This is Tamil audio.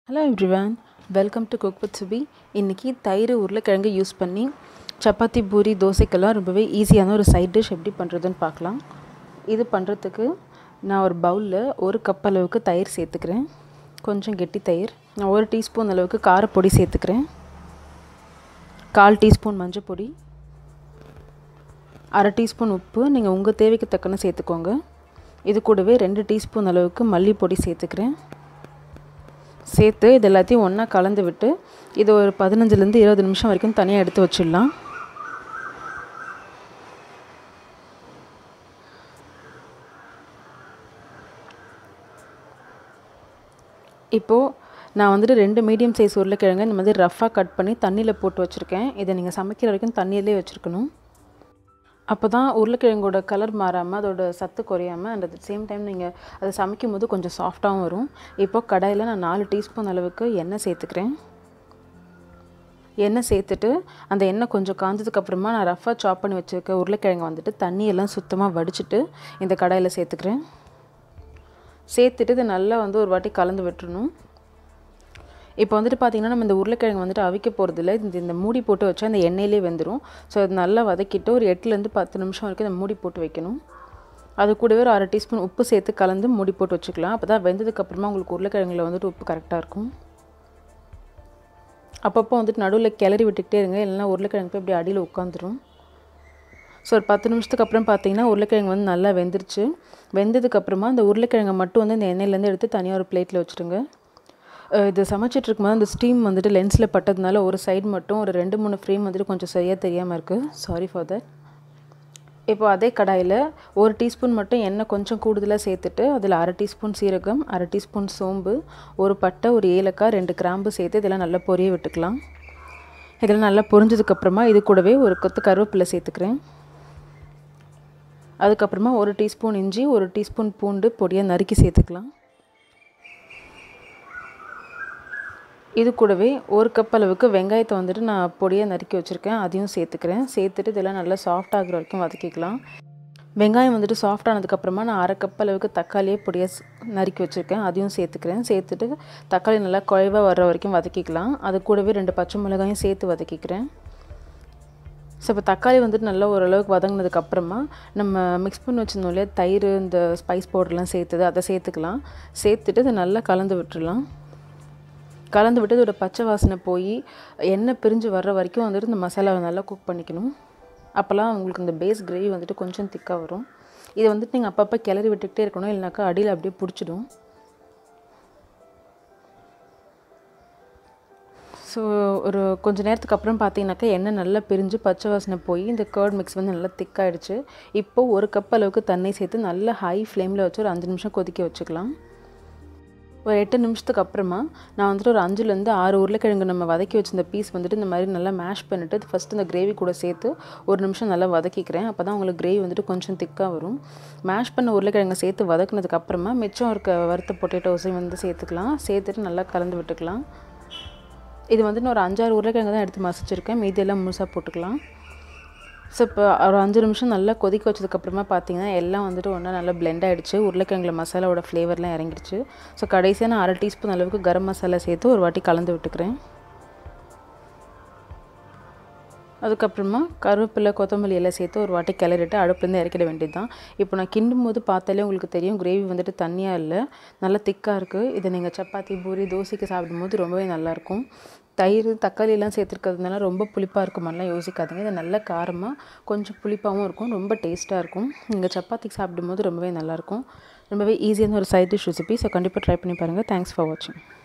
hello everyone welcome to cook with Subi இன்றைக்கி தயிர் உருளைக்கிழங்கு யூஸ் பண்ணி சப்பாத்தி பூரி தோசைக்கெல்லாம் ரொம்பவே ஈஸியான ஒரு சைட் டிஷ் எப்படி பண்ணுறதுன்னு பார்க்கலாம் இது பண்ணுறதுக்கு நான் ஒரு பவுலில் ஒரு கப் அளவுக்கு தயிர் சேர்த்துக்கிறேன் கொஞ்சம் கெட்டி தயிர் நான் ஒரு டீஸ்பூன் அளவுக்கு காரப்பொடி சேர்த்துக்கிறேன் கால் டீஸ்பூன் மஞ்சள் பொடி அரை டீஸ்பூன் உப்பு நீங்கள் உங்கள் தேவைக்கு தக்கன சேர்த்துக்கோங்க இது கூடவே ரெண்டு டீஸ்பூன் அளவுக்கு மல்லிப்பொடி சேர்த்துக்கிறேன் சேர்த்து இது எல்லாத்தையும் ஒன்றா கலந்து விட்டு இது ஒரு பதினஞ்சுலேருந்து இருபது நிமிஷம் வரைக்கும் தனியாக எடுத்து வச்சிடலாம் இப்போது நான் வந்துட்டு ரெண்டு மீடியம் சைஸ் உருளைக்கிழங்கு இந்த மாதிரி ரஃப்பாக கட் பண்ணி தண்ணியில் போட்டு வச்சுருக்கேன் இதை நீங்கள் சமைக்கிற வரைக்கும் தண்ணியிலே வச்சுருக்கணும் அப்போ தான் உருளைக்கிழங்கோட கலர் மாறாமல் அதோட சத்து குறையாமல் அண்ட் அட் சேம் டைம் நீங்கள் அதை சமைக்கும் போது கொஞ்சம் சாஃப்டாகவும் வரும் இப்போ கடாயில் நான் நாலு டீஸ்பூன் அளவுக்கு எண்ணெய் சேர்த்துக்கிறேன் எண்ணெய் சேர்த்துட்டு அந்த எண்ணெய் கொஞ்சம் காஞ்சதுக்கப்புறமா நான் ரஃபாக சாப் பண்ணி வச்சுருக்க உருளைக்கிழங்கு வந்துட்டு தண்ணியெல்லாம் சுத்தமாக வடிச்சிட்டு இந்த கடாயில் சேர்த்துக்கிறேன் சேர்த்துட்டு இதை நல்லா வந்து ஒரு வாட்டி கலந்து விட்டுறணும் இப்போ வந்துட்டு பார்த்திங்கன்னா நம்ம இந்த உருளைக்கிழங்கு வந்துட்டு அவிக்க போகிறதில்ல இந்த இந்த மூடி போட்டு வச்சா அந்த எண்ணெயிலே வெந்துடும் ஸோ அது நல்லா வதக்கிட்டு ஒரு எட்டுலேருந்து பத்து நிமிஷம் வரைக்கும் இந்த மூடி போட்டு வைக்கணும் அது கூடவே ஒரு அரை டீஸ்பூன் உப்பு சேர்த்து கலந்து மூடி போட்டு வச்சுக்கலாம் அப்போ தான் வெந்ததுக்கப்புறமா உங்களுக்கு உருளைக்கிழங்குல வந்துட்டு உப்பு கரெக்டாக இருக்கும் அப்பப்போ வந்துட்டு நடுவில் கிளறி விட்டுக்கிட்டே இருங்க இல்லைனா உருளைக்கிழங்கு போய் இப்படி அடியில் உட்காந்துரும் ஸோ ஒரு பத்து நிமிஷத்துக்கு அப்புறம் பார்த்தீங்கன்னா உருளைக்கிழங்கு வந்து நல்லா வெந்துருச்சு வெந்ததுக்கப்புறமா அந்த உருளைக்கிழங்கை மட்டும் வந்து இந்த எண்ணெயிலேருந்து எடுத்து தனியாக ஒரு பிளேட்டில் வச்சுருங்க இது சமைச்சிட்டு இருக்கும்போது அந்த ஸ்டீம் வந்துட்டு லென்ஸில் பட்டதுனால ஒரு சைடு மட்டும் ஒரு ரெண்டு மூணு ஃப்ரேம் வந்துட்டு கொஞ்சம் சரியாக தெரியாமல் இருக்குது சாரி ஃபார் தட் இப்போ அதே கடாயில் ஒரு டீஸ்பூன் மட்டும் எண்ணெய் கொஞ்சம் கூடுதலாக சேர்த்துட்டு அதில் அரை டீஸ்பூன் சீரகம் அரை டீஸ்பூன் சோம்பு ஒரு பட்டை ஒரு ஏலக்காய் ரெண்டு கிராம்பு சேர்த்து இதெல்லாம் நல்லா பொரிய விட்டுக்கலாம் இதெல்லாம் நல்லா பொரிஞ்சதுக்கப்புறமா இது கூடவே ஒரு கொத்து கருவேப்பிலை சேர்த்துக்கிறேன் அதுக்கப்புறமா ஒரு டீஸ்பூன் இஞ்சி ஒரு டீஸ்பூன் பூண்டு பொடியாக நறுக்கி சேர்த்துக்கலாம் இது கூடவே ஒரு கப் அளவுக்கு வெங்காயத்தை வந்துட்டு நான் பொடியாக நறுக்கி வச்சுருக்கேன் அதையும் சேர்த்துக்கிறேன் சேர்த்துட்டு இதெல்லாம் நல்லா சாஃப்ட் ஆகிற வரைக்கும் வதக்கிக்கலாம் வெங்காயம் வந்துட்டு சாஃப்ட் ஆனதுக்கப்புறமா நான் அரை கப் அளவுக்கு தக்காளியே பொடியாக நறுக்கி வச்சுருக்கேன் அதையும் சேர்த்துக்கிறேன் சேர்த்துட்டு தக்காளி நல்லா குழைவாக வர்ற வரைக்கும் வதக்கிக்கலாம் அது கூடவே ரெண்டு பச்சை மிளகாயும் சேர்த்து வதக்கிக்கிறேன் ஸோ இப்போ தக்காளி வந்துட்டு நல்லா ஓரளவுக்கு வதங்கினதுக்கப்புறமா நம்ம மிக்ஸ் பண்ணி வச்சுருந்தோம் இல்லையா தயிர் இந்த ஸ்பைஸ் பவுடர்லாம் சேர்த்துது அதை சேர்த்துக்கலாம் சேர்த்துட்டு இதை நல்லா கலந்து விட்டுடலாம் கலந்து விட்டு இதோட பச்சை வாசனை போய் எண்ணெய் பிரிஞ்சு வர்ற வரைக்கும் வந்துட்டு இந்த மசாலாவை நல்லா குக் பண்ணிக்கணும் அப்போல்லாம் உங்களுக்கு இந்த பேஸ் கிரேவி வந்துட்டு கொஞ்சம் திக்காக வரும் இதை வந்துட்டு நீங்கள் அப்பப்போ கிளறி விட்டுக்கிட்டே இருக்கணும் இல்லைனாக்கா அடியில் அப்படியே பிடிச்சிடும் ஸோ ஒரு கொஞ்சம் நேரத்துக்கு அப்புறம் பார்த்தீங்கன்னாக்கா எண்ணெய் நல்லா பிரிஞ்சு பச்சை வாசனை போய் இந்த கேர்ட் மிக்ஸ் வந்து நல்லா திக்காயிடுச்சு இப்போது ஒரு கப் அளவுக்கு தண்ணி சேர்த்து நல்லா ஹை ஃப்ளேமில் வச்சு ஒரு அஞ்சு நிமிஷம் கொதிக்க வச்சுக்கலாம் ஒரு எட்டு நிமிஷத்துக்கு அப்புறமா நான் வந்துட்டு ஒரு அஞ்சுலேருந்து ஆறு உருளைக்கிழங்கு நம்ம வதக்கி வச்சிருந்த பீஸ் வந்துட்டு இந்த மாதிரி நல்லா மேஷ் பண்ணிவிட்டு ஃபஸ்ட்டு இந்த கிரேவி கூட சேர்த்து ஒரு நிமிஷம் நல்லா வதக்கிக்கிறேன் அப்போ தான் உங்களுக்கு கிரேவி வந்துட்டு கொஞ்சம் திக்காக வரும் மேஷ் பண்ண உருளைக்கிழங்கை சேர்த்து வதக்குனதுக்கு அப்புறமா மிச்சம் இருக்க வறுத்த பொட்டேட்டோஸையும் வந்து சேர்த்துக்கலாம் சேர்த்துட்டு நல்லா கலந்து விட்டுக்கலாம் இது வந்து நான் ஒரு அஞ்சாறு உருளைக்கிழங்கு தான் எடுத்து மசிச்சிருக்கேன் மீதியெல்லாம் முழுசாக போட்டுக்கலாம் ஸோ இப்போ ஒரு அஞ்சு நிமிஷம் நல்லா கொதிக்க வச்சதுக்கப்புறமா பார்த்தீங்கன்னா எல்லாம் வந்துட்டு ஒன்றா நல்லா பிளெண்ட் ஆகிடுச்சு உருளைக்கிழங்குல மசாலாவோட ஃப்ளேவர்லாம் இறங்கிடுச்சு ஸோ கடைசியாக நான் அரை டீஸ்பூன் அளவுக்கு கரம் மசாலா சேர்த்து ஒரு வாட்டி கலந்து விட்டுக்கிறேன் அதுக்கப்புறமா கருவேப்பிலை கொத்தமல்லி எல்லாம் சேர்த்து ஒரு வாட்டி கிளறிட்டு அடுப்புலேருந்து இறக்கிட வேண்டியது தான் இப்போ நான் கிண்டும் போது பார்த்தாலே உங்களுக்கு தெரியும் கிரேவி வந்துட்டு தண்ணியாக இல்லை நல்லா திக்காக இருக்குது இதை நீங்கள் சப்பாத்தி பூரி தோசைக்கு சாப்பிடும்போது ரொம்பவே நல்லாயிருக்கும் தயிர் தக்காளி எல்லாம் சேர்த்துருக்கிறதுனால ரொம்ப புளிப்பாக இருக்குமாலாம் யோசிக்காதீங்க இது நல்ல காரமாக கொஞ்சம் புளிப்பாகவும் இருக்கும் ரொம்ப டேஸ்ட்டாக இருக்கும் நீங்கள் சப்பாத்திக்கு சாப்பிடும்போது ரொம்பவே நல்லாயிருக்கும் ரொம்பவே ஈஸியான ஒரு சைட் டிஷ் ரெசிபி ஸோ கண்டிப்பாக ட்ரை பண்ணி பாருங்கள் தேங்க்ஸ் ஃபார் வாட்சிங்